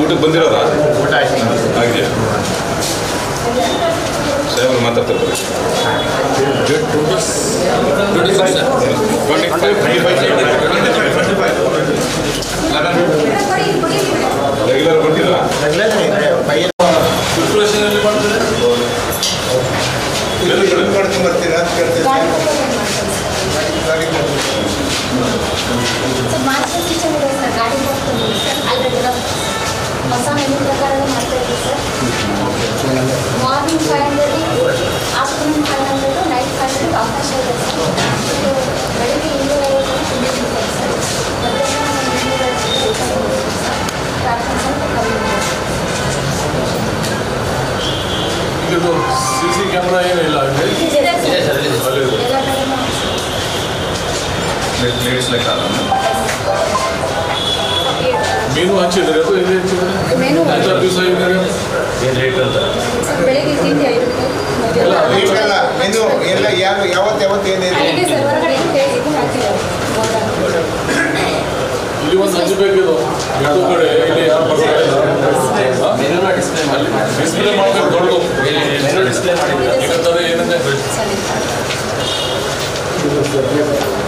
ಊಟಕ್ಕೆ ಬಂದಿರೋದಾ ಊಟ ಆಯ್ತು ಆಗಿದೆಯಾ ಸಾಹೇಬ್ರು ಮಾತಾಡ್ತಾರೆ ಬರ್ರಿ. Twenty five sir twenty five regular ಕೊಟ್ಟಿಲ್ಲ ಪೈಯನ್ ಪ್ರಿಪ್ರೇಷನ್ ಮಾಡ್ತಾರೆ ಮಾಡ್ಕೊಂಡು ಬರ್ತೀರಾ ಅಂತ ಕೇಳ್ತಿದ್ದೆ ಹೊಸ ಮೆನು ಪ್ರಕಾರ ಮಾಡ್ತಾ ಇದ್ದೀವಿ sir morning five hundred afternoon five hundred night five hundred ಅವಕಾಶ ಇದೆ ಸರ್ ಇದು ಬೆಳಿಗ್ಗೆ ಇನ್ನೂರ ಐವತ್ತು ತಿಂಡಿ ಸರ್ ಮಧ್ಯಾಹ್ನ ಇನ್ನೂರ ಐವತ್ತು ಪ್ರಾರ್ಥನೆ ಸ್ವಲ್ಪ ಕಮ್ಮಿ ಇದೆ ಇದು ಸಿ ಸಿ ಕ್ಯಾಮ್ರಾ ಏನಿಲ್ಲ ಅಲ್ಲಿ ಇದೆ ಸರ್ ಅಲ್ಲಿ ಇದೆ. ಎಲ್ಲ ಕಡೆನೂ ಲೇಡೀಸ್ ಲೆಕ್ಕ ಮೀನು ಹಂಚಿದ್ದಾರೆ ಅದು ಎಲ್ಲಿ ಹಂಚಿದ್ದಾರೆ ಮೆನು ಐದಾರು ದಿವಸ ಇದ್ದಾರೆ ಏನು ರೇಟ್ ಅಂತ ಬೆಳಿಗ್ಗೆ ತಿಂಡಿ ಐದು ರೂಪಾಯಿ ಎಲ್ಲ ಮಧ್ಯಾಹ್ನ ಈಗೆಲ್ಲ ಮೆನು ಎಲ್ಲ ಯಾವ ಯಾವತ್ತು ಯಾವತ್ತು ಏನಿದೆ ಅಲ್ಲಿಗೆ ಸರ್ ಹೊರಗಡೆ ಇದು ಹಾಕಿದ್ದಾರೆ ಬೋರ್ಡ್ ಇಲ್ಲಿ ಒಂದು ಹಂಚಬೇಕಿದು ಎರಡು ಕಡೆ ಇಲ್ಲಿ ಯಾರು ಬರ್ತಾರೆ ಹಾ? ಮೆನುನ ಡಿಸ್ಪ್ಲೇ ಮಾಡಿ ಡಿಸ್ಪ್ಲೇ ಮಾಡ್ಬೇಕು ದೊಡ್ಡದು ಮೆನು ಡಿಸ್ಪ್ಲೇ ಮಾಡಿದ್ರೆ ಯಾಕಂತಂದ್ರೆ ಏನಂದ್ರೆ ಸರಿ